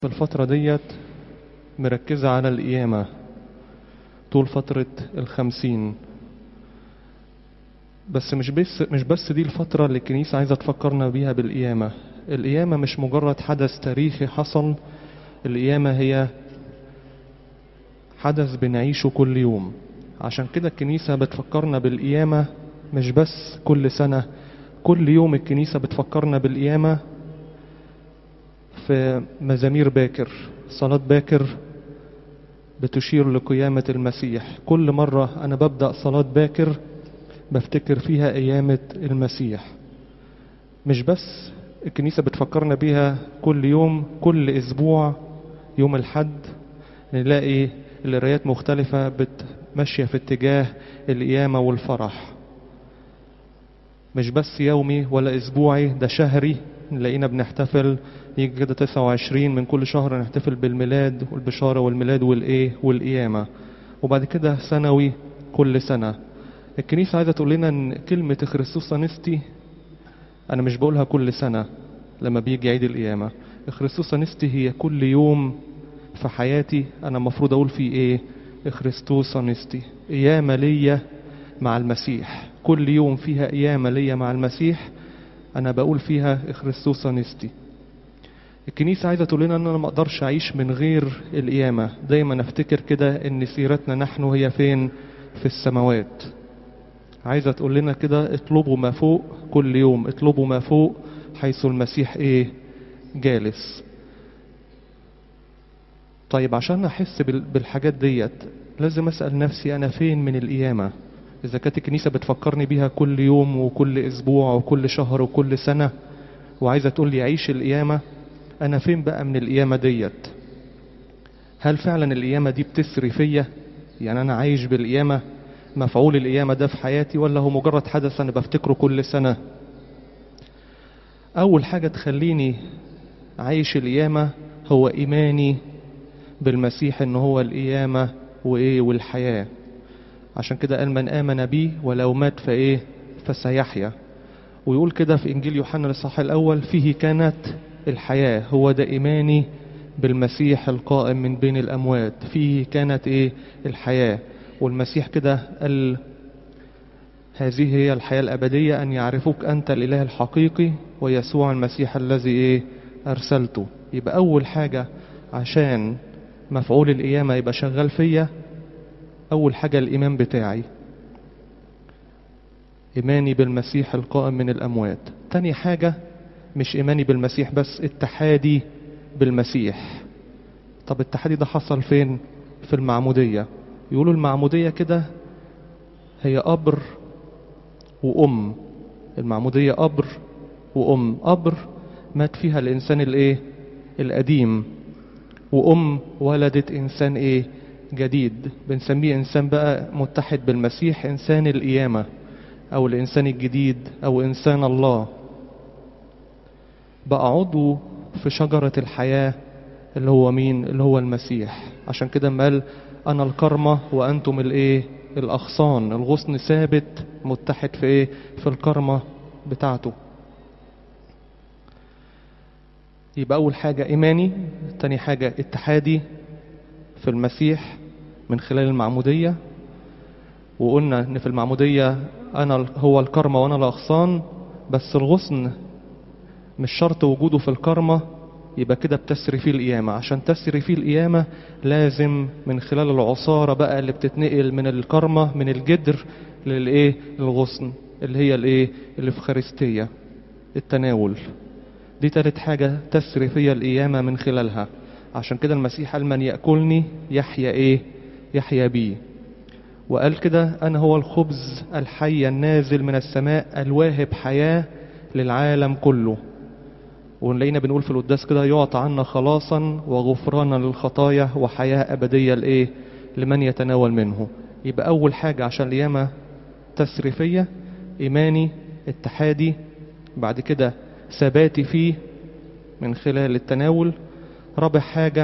في الفترة ديت مركزة على القيامة طول فترة الخمسين بس مش بس مش بس دي الفترة اللي الكنيسة عايزة تفكرنا بيها بالقيامة القيامة مش مجرد حدث تاريخي حصل القيامة هي حدث بنعيشه كل يوم عشان كده الكنيسة بتفكرنا بالقيامة مش بس كل سنة كل يوم الكنيسة بتفكرنا بالقيامة في مزامير باكر صلاة باكر بتشير لقيامة المسيح كل مرة أنا ببدأ صلاة باكر بفتكر فيها قيامة المسيح مش بس الكنيسة بتفكرنا بيها كل يوم كل أسبوع يوم الحد نلاقي القرايات مختلفة ماشية في اتجاه القيامة والفرح مش بس يومي ولا أسبوعي ده شهري نلاقينا بنحتفل يجي كده 29 من كل شهر نحتفل بالميلاد والبشارة والميلاد والإيه والقيامة وبعد كده سنوي كل سنة الكنيسة عايزة تقول لنا إن كلمة خريستوس أنستي أنا مش بقولها كل سنة لما بيجي عيد القيامة خريستوس أنستي هي كل يوم في حياتي أنا المفروض أقول فيه إيه خريستوس أنستي قيامة ليا مع المسيح كل يوم فيها قيامة ليا مع المسيح أنا بقول فيها خريستوس أنستي الكنيسة عايزة تقول لنا أن أنا ما أقدرش أعيش من غير القيامة دايما أفتكر كده أن سيرتنا نحن هي فين في السماوات عايزة تقول لنا كده اطلبوا ما فوق كل يوم اطلبوا ما فوق حيث المسيح ايه جالس طيب عشان احس بالحاجات ديت لازم اسأل نفسي انا فين من القيامة اذا كانت الكنيسة بتفكرني بيها كل يوم وكل اسبوع وكل شهر وكل سنة وعايزة تقول لي عيش القيامة انا فين بقى من القيامة ديت هل فعلا القيامة دي بتسري فيا يعني انا عايش بالقيامة مفعول القيامة ده في حياتي ولا هو مجرد حدث أنا بفتكره كل سنة أول حاجة تخليني عايش القيامة هو إيماني بالمسيح إن هو القيامة وإيه والحياة عشان كده قال من آمن بي ولو مات فإيه فسيحيا ويقول كده في إنجيل يوحنا الإصحاح الأول فيه كانت الحياة هو ده إيماني بالمسيح القائم من بين الأموات فيه كانت إيه الحياة والمسيح كده قال هذه هي الحياة الأبدية أن يعرفوك أنت الإله الحقيقي ويسوع المسيح الذي إيه أرسلته يبقى أول حاجة عشان مفعول القيامة يبقى شغال فيا أول حاجة الإيمان بتاعي إيماني بالمسيح القائم من الأموات تاني حاجة مش إيماني بالمسيح بس اتحادي بالمسيح طب التحدي ده حصل فين في المعمودية يقولوا المعمودية كده هي قبر وأم المعمودية قبر وأم قبر مات فيها الإنسان الإيه القديم وأم ولدت إنسان إيه جديد بنسميه إنسان بقى متحد بالمسيح إنسان القيامة أو الإنسان الجديد أو إنسان الله بقى عضو في شجرة الحياة اللي هو مين اللي هو المسيح عشان كده ما قال أنا الكرمة وأنتم الإيه الأغصان الغصن ثابت متحد في إيه في الكرمة بتاعته يبقى أول حاجة إيماني تاني حاجة اتحادي في المسيح من خلال المعمودية وقلنا إن في المعمودية أنا هو الكرمة وأنا الأغصان بس الغصن مش شرط وجوده في الكرمة يبقى كده بتسري فيه القيامة عشان تسري فيه القيامة لازم من خلال العصارة بقى اللي بتتنقل من الكرمة من الجدر للايه الغصن اللي هي الايه الافخارستية التناول دي تالت حاجة تسري فيا القيامة من خلالها عشان كده المسيح قال من يأكلني يحيا ايه يحيا بي وقال كده انا هو الخبز الحي النازل من السماء الواهب حياة للعالم كله ونلاقينا بنقول في القداس كده يعطى عنا خلاصا وغفرانا للخطايا وحياة أبدية لإيه لمن يتناول منه يبقى أول حاجة عشان القيامة تسري فيا إيماني اتحادي بعد كده ثباتي فيه من خلال التناول رابع حاجة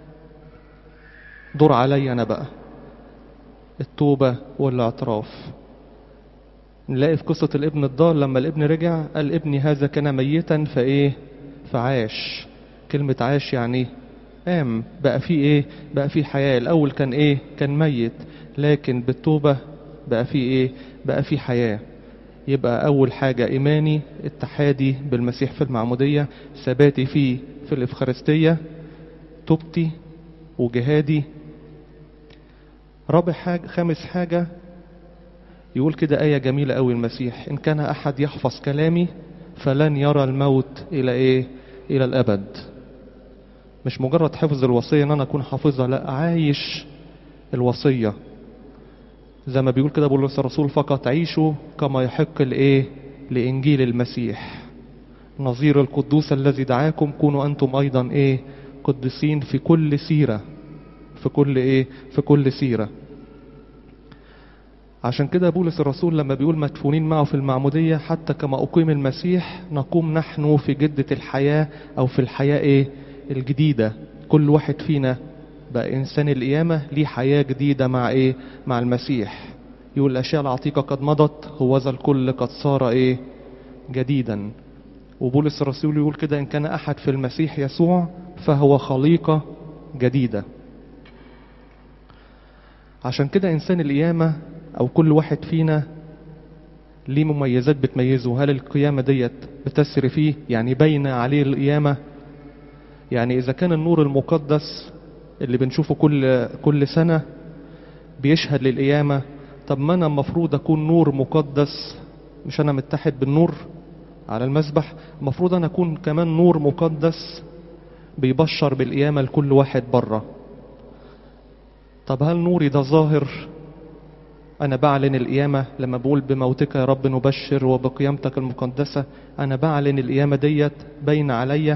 دور علي أنا بقى التوبة والاعتراف نلاقي في قصة الابن الضال لما الابن رجع قال ابني هذا كان ميتا فايه فعاش كلمة عاش يعني قام بقى فيه ايه بقى فيه حياة الاول كان ايه كان ميت لكن بالتوبة بقى فيه ايه بقى فيه حياة يبقى اول حاجة ايماني اتحادي بالمسيح في المعمودية ثباتي فيه في الافخارستية توبتي وجهادي رابع حاجة خامس حاجة يقول كده آية جميلة أوي المسيح إن كان أحد يحفظ كلامي فلن يرى الموت إلى إيه إلى الأبد مش مجرد حفظ الوصية إن أنا أكون حافظها لا عايش الوصية زي ما بيقول كده بولس الرسول فقط عيشوا كما يحق الإيه لإنجيل المسيح نظير القدوس الذي دعاكم كونوا أنتم أيضا إيه قدسين في كل سيرة في كل إيه في كل سيرة عشان كده بولس الرسول لما بيقول مدفونين معه في المعمودية حتى كما أقيم المسيح نقوم نحن في جدة الحياة أو في الحياة إيه الجديدة كل واحد فينا بقى إنسان القيامة ليه حياة جديدة مع إيه مع المسيح يقول الأشياء العتيقة قد مضت هوذا الكل قد صار إيه جديدا وبولس الرسول يقول كده إن كان أحد في المسيح يسوع فهو خليقة جديدة عشان كده إنسان القيامة أو كل واحد فينا ليه مميزات بتميزه هل القيامة ديت بتسري فيه يعني باينة عليه القيامة يعني إذا كان النور المقدس اللي بنشوفه كل كل سنة بيشهد للقيامة طب ما أنا المفروض أكون نور مقدس مش أنا متحد بالنور على المسبح المفروض أنا أكون كمان نور مقدس بيبشر بالقيامة لكل واحد بره طب هل نوري ده ظاهر أنا بعلن القيامة لما بقول بموتك يا رب نبشر وبقيامتك المقدسة أنا بعلن القيامة ديت باين عليا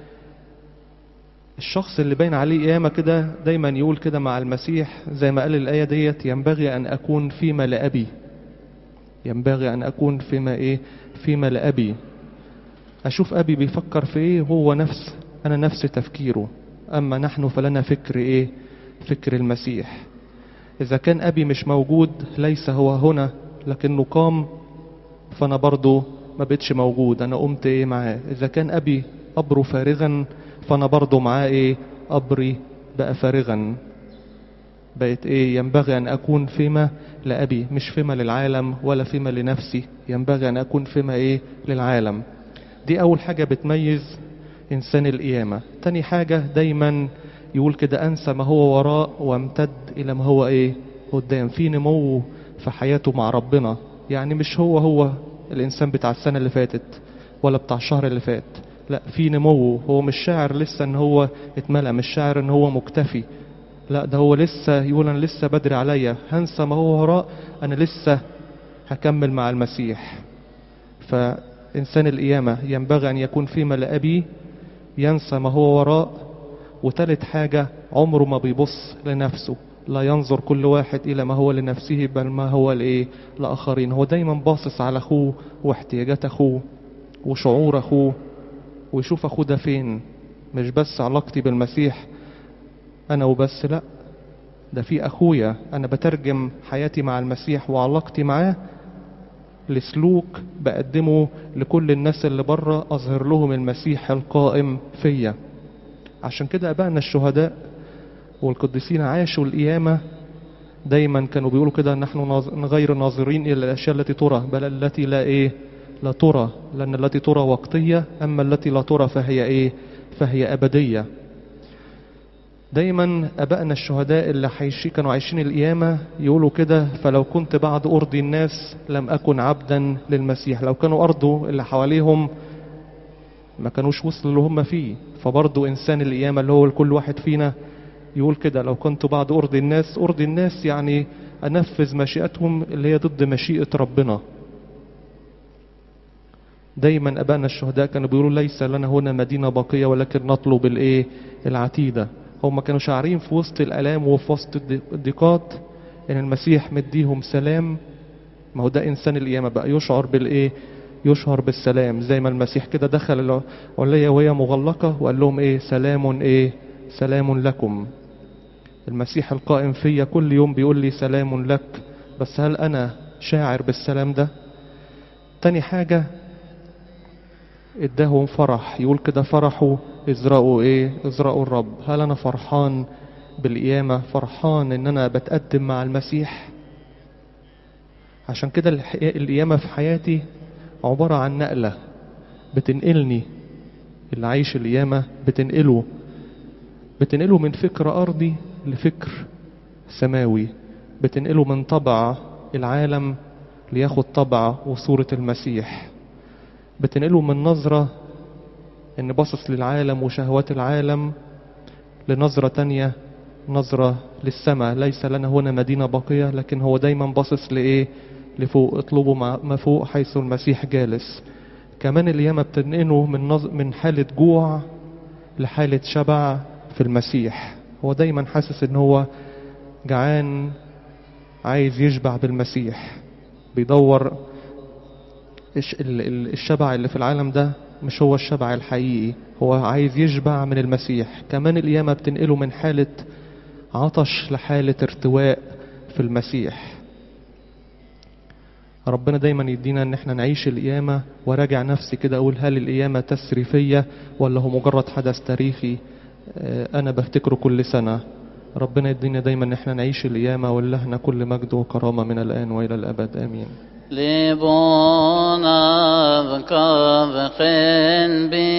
الشخص اللي باين عليه قيامة كده دايما يقول كده مع المسيح زي ما قال الآية ديت ينبغي أن أكون فيما لأبي ينبغي أن أكون فيما إيه فيما لأبي أشوف أبي بيفكر في إيه هو نفس أنا نفس تفكيره أما نحن فلنا فكر إيه فكر المسيح إذا كان أبي مش موجود ليس هو هنا لكنه قام فأنا برضو ما بقتش موجود أنا قمت إيه معاه إذا كان أبي قبره فارغا فأنا برضو معاه إيه قبري بقى فارغا بقت إيه ينبغي أن أكون فيما لأبي مش فيما للعالم ولا فيما لنفسي ينبغي أن أكون فيما إيه للعالم دي أول حاجة بتميز إنسان القيامة تاني حاجة دايما يقول كده أنسى ما هو وراء وامتد إلى ما هو إيه قدام في نمو في حياته مع ربنا يعني مش هو هو الإنسان بتاع السنة اللي فاتت ولا بتاع الشهر اللي فات لا في نمو هو مش شاعر لسه ان هو اتملى مش شاعر ان هو مكتفي لا ده هو لسه يقول انا لسه بدري عليا هنسى ما هو وراء انا لسه هكمل مع المسيح فإنسان القيامة ينبغي أن يكون فيما لأبي ينسى ما هو وراء وتالت حاجة عمره ما بيبص لنفسه لا ينظر كل واحد إلى ما هو لنفسه بل ما هو لإيه لآخرين هو دايما باصص على أخوه واحتياجات أخوه وشعور أخوه ويشوف أخوه ده فين مش بس علاقتي بالمسيح أنا وبس لأ ده في أخويا أنا بترجم حياتي مع المسيح وعلاقتي معاه لسلوك بقدمه لكل الناس اللي بره أظهر لهم المسيح القائم فيا عشان كده أبائنا الشهداء والقديسين عاشوا القيامة دايما كانوا بيقولوا كده نحن غير ناظرين إلى الأشياء التي ترى بل التي لا إيه لا ترى لأن التي ترى وقتية أما التي لا ترى فهي إيه فهي أبدية دايما أبائنا الشهداء اللي حيشي كانوا عايشين القيامة يقولوا كده فلو كنت بعد أرضي الناس لم أكن عبدا للمسيح لو كانوا أرضه اللي حواليهم ما كانوش وصلوا اللي هم فيه فبرضه إنسان القيامة اللي هو لكل واحد فينا يقول كده لو كنت بعد أرضي الناس أرضي الناس يعني أنفذ مشيئتهم اللي هي ضد مشيئة ربنا دايما أبائنا الشهداء كانوا بيقولوا ليس لنا هنا مدينة باقية ولكن نطلب الإيه العتيدة هم كانوا شاعرين في وسط الآلام وفي وسط الضيقات إن المسيح مديهم سلام ما هو ده إنسان القيامة بقى يشعر بالإيه يشعر بالسلام زي ما المسيح كده دخل العلية وهي مغلقة وقال لهم إيه سلام إيه سلام لكم المسيح القائم فيا كل يوم بيقول لي سلام لك بس هل أنا شاعر بالسلام ده تاني حاجة اداهم فرح يقول كده فرحوا ازرعوا ايه ازرعوا الرب هل انا فرحان بالقيامة فرحان ان انا بتقدم مع المسيح عشان كده الح- القيامة في حياتي عبارة عن نقلة بتنقلني اللي عايش القيامة بتنقله بتنقله من فكر أرضي لفكر سماوي بتنقله من طبع العالم لياخد طبع وصورة المسيح بتنقله من نظرة ان باصص للعالم وشهوات العالم لنظرة تانية نظرة للسماء ليس لنا هنا مدينة باقية لكن هو دايما باصص لإيه لفوق اطلبوا ما ما فوق حيث المسيح جالس كمان القيامة بتنقله من نظ... من حالة جوع لحالة شبع في المسيح هو دايما حاسس ان هو جعان عايز يشبع بالمسيح بيدور الش- ال- ال- الشبع اللي في العالم ده مش هو الشبع الحقيقي هو عايز يشبع من المسيح كمان القيامة بتنقله من حالة عطش لحالة ارتواء في المسيح ربنا دايما يدينا ان احنا نعيش القيامة وراجع نفسي كده اقول هل القيامة تسريفية ولا هو مجرد حدث تاريخي آه، انا بفتكره كل سنة ربنا يدينا دايما ان احنا نعيش القيامة ولهنا كل مجد وكرامة من الان والى الابد امين لبونا بكاب خن بي